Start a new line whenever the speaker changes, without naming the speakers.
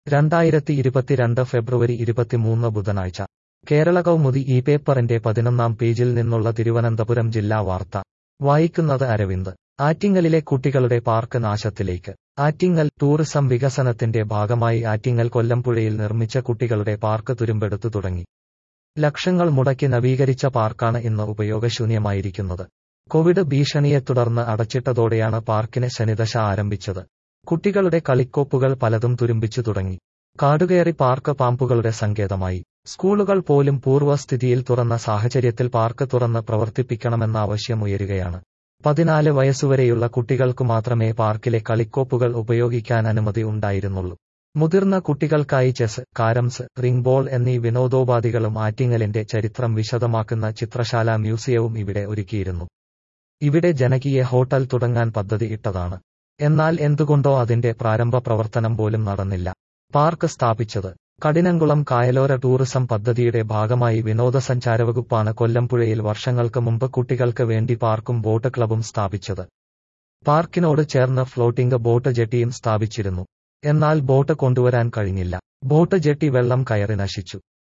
രണ്ടായിരത്തി ഇരുപത്തിരണ്ട് ഫെബ്രുവരി ഇരുപത്തിമൂന്ന് ബുധനാഴ്ച കേരള കൗമുദി ഈ പേപ്പറിന്റെ പതിനൊന്നാം പേജിൽ നിന്നുള്ള തിരുവനന്തപുരം ജില്ലാ വാർത്ത വായിക്കുന്നത് അരവിന്ദ് ആറ്റിങ്ങലിലെ കുട്ടികളുടെ പാർക്ക് നാശത്തിലേക്ക് ആറ്റിങ്ങൽ ടൂറിസം വികസനത്തിന്റെ ഭാഗമായി ആറ്റിങ്ങൽ കൊല്ലംപുഴയിൽ നിർമ്മിച്ച കുട്ടികളുടെ പാർക്ക് തുരുമ്പെടുത്തു തുടങ്ങി ലക്ഷങ്ങൾ മുടക്കി നവീകരിച്ച പാർക്കാണ് ഇന്ന് ഉപയോഗശൂന്യമായിരിക്കുന്നത് കോവിഡ് ഭീഷണിയെ തുടർന്ന് അടച്ചിട്ടതോടെയാണ് പാർക്കിന് ശനിദശ ആരംഭിച്ചത് കുട്ടികളുടെ കളിക്കോപ്പുകൾ പലതും തുരുമ്പിച്ചു തുടങ്ങി കാടുകയറി പാർക്ക് പാമ്പുകളുടെ സങ്കേതമായി സ്കൂളുകൾ പോലും പൂർവ്വസ്ഥിതിയിൽ തുറന്ന സാഹചര്യത്തിൽ പാർക്ക് തുറന്ന് പ്രവർത്തിപ്പിക്കണമെന്ന ആവശ്യം ഉയരുകയാണ് പതിനാല് വയസ്സുവരെയുള്ള കുട്ടികൾക്കു മാത്രമേ പാർക്കിലെ കളിക്കോപ്പുകൾ ഉപയോഗിക്കാൻ അനുമതി ഉണ്ടായിരുന്നുള്ളൂ മുതിർന്ന കുട്ടികൾക്കായി ചെസ് കാരംസ് റിംഗ് ബോൾ എന്നീ വിനോദോപാധികളും ആറ്റിങ്ങലിന്റെ ചരിത്രം വിശദമാക്കുന്ന ചിത്രശാല മ്യൂസിയവും ഇവിടെ ഒരുക്കിയിരുന്നു ഇവിടെ ജനകീയ ഹോട്ടൽ തുടങ്ങാൻ പദ്ധതി ഇട്ടതാണ് എന്നാൽ എന്തുകൊണ്ടോ അതിന്റെ പ്രാരംഭ പ്രവർത്തനം പോലും നടന്നില്ല പാർക്ക് സ്ഥാപിച്ചത് കഠിനംകുളം കായലോര ടൂറിസം പദ്ധതിയുടെ ഭാഗമായി വിനോദസഞ്ചാര വകുപ്പാണ് കൊല്ലംപുഴയിൽ വർഷങ്ങൾക്ക് മുമ്പ് കുട്ടികൾക്ക് വേണ്ടി പാർക്കും ബോട്ട് ക്ലബും സ്ഥാപിച്ചത് പാർക്കിനോട് ചേർന്ന് ഫ്ലോട്ടിംഗ് ബോട്ട് ജെട്ടിയും സ്ഥാപിച്ചിരുന്നു എന്നാൽ ബോട്ട് കൊണ്ടുവരാൻ കഴിഞ്ഞില്ല ബോട്ട് ജെട്ടി വെള്ളം കയറി നശിച്ചു